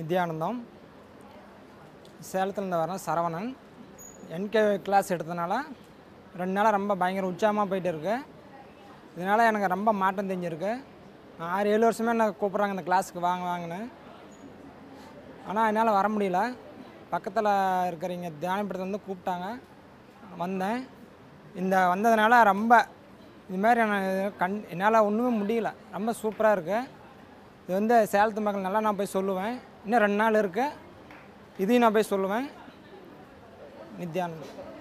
நித்யானந்தம் சேலத்துலேருந்து வரேன் சரவணன் என்கே கிளாஸ் எடுத்ததுனால ரெண்டு நாளாக ரொம்ப பயங்கர உற்சாகமாக போயிட்டு இருக்கு இதனால் எனக்கு ரொம்ப மாற்றம் தெரிஞ்சிருக்கு ஆறு ஏழு வருஷமே என்ன கூப்பிட்றாங்க இந்த கிளாஸுக்கு வாங்க வாங்கன்னு ஆனால் என்னால் வர முடியல பக்கத்தில் இருக்கிறவங்க தியானப்படத்தை வந்து கூப்பிட்டாங்க வந்தேன் இந்த வந்ததுனால ரொம்ப இது மாதிரி நான் கண் என்னால் ஒன்றுமே முடியல ரொம்ப சூப்பராக இருக்குது இது வந்து சேலத்து மக்கள் நல்லா நான் போய் சொல்லுவேன் இன்னும் ரெண்டு நாள் இருக்குது இதையும் நான் போய் சொல்லுவேன் நித்யானந்தம்